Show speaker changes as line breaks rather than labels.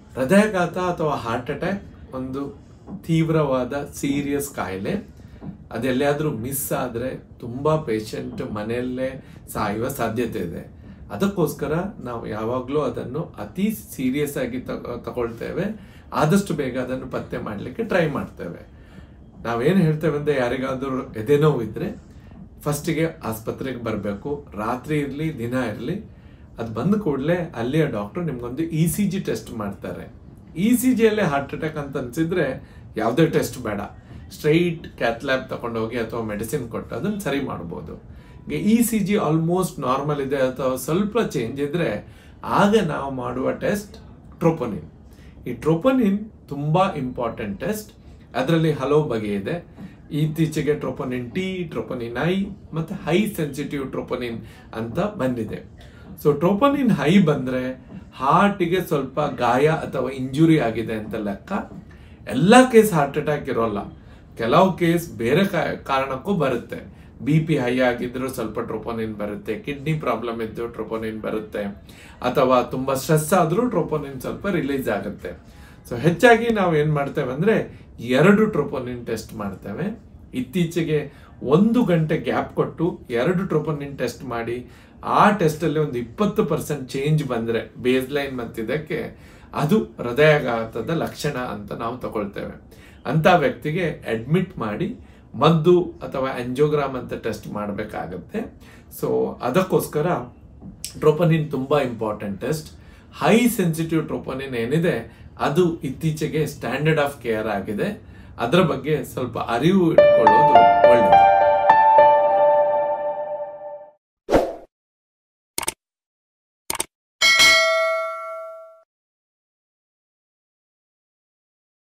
ಹೃದಯಾಘಾತ ಅಥವಾ heart attack ಒಂದು ತೀವ್ರವಾದ ಸೀರಿಯಸ್ ಕಾಯಿಲೆ ಅದೆಲ್ಲಿಯಾದ್ರೂ ಮಿಸ್ ಆದರೆ ತುಂಬ ಪೇಷಂಟ್ ಮನೆಯಲ್ಲೇ ಸಾಯುವ ಸಾಧ್ಯತೆ ಇದೆ ಅದಕ್ಕೋಸ್ಕರ ನಾವು ಯಾವಾಗಲೂ ಅದನ್ನು ಅತಿ ಸೀರಿಯಸ್ ಆಗಿ ತಗೊ ತಗೊಳ್ತೇವೆ ಆದಷ್ಟು ಬೇಗ ಅದನ್ನು ಪತ್ತೆ ಮಾಡಲಿಕ್ಕೆ ಟ್ರೈ ಮಾಡ್ತೇವೆ ನಾವೇನು ಹೇಳ್ತೇವೆ ಅಂದರೆ ಯಾರಿಗಾದ್ರೂ ಎದೆನೋವು ಇದ್ದರೆ ಫಸ್ಟಿಗೆ ಆಸ್ಪತ್ರೆಗೆ ಬರಬೇಕು ರಾತ್ರಿ ಇರಲಿ ದಿನ ಇರಲಿ ಅದು ಬಂದ ಕೂಡಲೇ ಅಲ್ಲಿಯ ಡಾಕ್ಟರ್ ನಿಮ್ಗೊಂದು ಇ ಸಿ ಜಿ ಟೆಸ್ಟ್ ಮಾಡ್ತಾರೆ ಇ ಸಿ ಜಿಯಲ್ಲೇ ಹಾರ್ಟ್ ಅಟ್ಯಾಕ್ ಅಂತ ಅನ್ಸಿದ್ರೆ ಯಾವುದೇ ಟೆಸ್ಟ್ ಬೇಡ ಸ್ಟ್ರೈಟ್ ಕ್ಯಾತ್ ಲ್ಯಾಬ್ ತಗೊಂಡೋಗಿ ಅಥವಾ ಮೆಡಿಸಿನ್ ಕೊಟ್ಟು ಅದನ್ನು ಸರಿ ಮಾಡ್ಬೋದು ಈಗ E C G almost normal ಇದೆ ಅಥವಾ ಸ್ವಲ್ಪ ಚೇಂಜ್ ಇದ್ರೆ ಆಗ ನಾವು ಮಾಡುವ ಟೆಸ್ಟ್ ಟ್ರೋಪೋನಿನ್ ಈ ಟ್ರೋಪೋನಿನ್ ತುಂಬಾ ಇಂಪಾರ್ಟೆಂಟ್ ಟೆಸ್ಟ್ ಅದರಲ್ಲಿ ಹಲವು ಬಗೆ ಇದೆ ಇತ್ತೀಚೆಗೆ ಟ್ರೋಪೋನಿನ್ ಟಿ ಟ್ರೋಪೋನಿನ್ ಐ ಮತ್ತೆ ಹೈ ಸೆನ್ಸಿಟಿವ್ ಟ್ರೋಪೋನಿನ್ ಅಂತ ಬಂದಿದೆ ಸೊ ಟ್ರೋಪೋನಿನ್ ಹೈ ಬಂದ್ರೆ ಹಾರ್ಟಿಗೆ ಸ್ವಲ್ಪ ಗಾಯ ಅಥವಾ ಇಂಜುರಿ ಆಗಿದೆ ಅಂತ ಲೆಕ್ಕ ಎಲ್ಲ ಕೇಸ್ ಹಾರ್ಟ್ ಅಟ್ಯಾಕ್ ಇರೋಲ್ಲ ಕೆಲವು ಕೇಸ್ ಬೇರೆ ಕಾ- ಕಾರಣಕ್ಕೂ ಬರುತ್ತೆ ಬಿ ಪಿ ಹೈ ಆಗಿದ್ರು ಸ್ವಲ್ಪ ಟ್ರೋಪೋನಿನ್ ಬರುತ್ತೆ ಕಿಡ್ನಿ ಪ್ರಾಬ್ಲಮ್ ಇದ್ದು ಟ್ರೋಪೋನಿನ್ ಬರುತ್ತೆ ಅಥವಾ ತುಂಬಾ ಸ್ಟ್ರೆಸ್ ಆದ್ರೂ ಟ್ರೋಪೋನಿನ್ ಸ್ವಲ್ಪ ರಿಲೀಸ್ ಆಗುತ್ತೆ ಸೊ ಹೆಚ್ಚಾಗಿ ನಾವು ಏನ್ ಮಾಡ್ತೇವೆ ಅಂದ್ರೆ ಎರಡು ಟ್ರೋಪೋನಿನ್ ಟೆಸ್ಟ್ ಮಾಡ್ತೇವೆ ಇತ್ತೀಚೆಗೆ ಒಂದು ಗಂಟೆ ಗ್ಯಾಪ್ ಕೊಟ್ಟು ಎರಡು ಟ್ರೋಪೋನಿನ್ ಟೆಸ್ಟ್ ಮಾಡಿ ಆ ಟೆಸ್ಟ್ ಅಲ್ಲಿ ಒಂದು ಇಪ್ಪತ್ತು ಪರ್ಸೆಂಟ್ ಚೇಂಜ್ ಬಂದ್ರೆ ಬೇಸ್ ಲೈನ್ ಮತ್ತಿದಕ್ಕೆ ಅದು ಹೃದಯಾಘಾತದ ಲಕ್ಷಣ ಅಂತ ನಾವು ತಗೊಳ್ತೇವೆ ಅಂತ ವ್ಯಕ್ತಿಗೆ ಅಡ್ಮಿಟ್ ಮಾಡಿ ಮದ್ದು ಅಥವಾ ಆಂಜಿಯೋಗ್ರಾಮ್ ಅಂತ ಟೆಸ್ಟ್ ಮಾಡಬೇಕಾಗತ್ತೆ ಸೊ ಅದಕ್ಕೋಸ್ಕರ ಟ್ರೋಪನಿನ್ ತುಂಬಾ important test high sensitive troponin ಏನಿದೆ ಅದು ಇತ್ತೀಚೆಗೆ ಸ್ಟ್ಯಾಂಡರ್ಡ್ ಆಫ್ ಕೇರ್ ಆಗಿದೆ ಅದರ ಬಗ್ಗೆ ಸ್ವಲ್ಪ ಅರಿವು ಇಟ್ಕೊಳ್ಳೋದು ಒಳ್ಳೆಯದು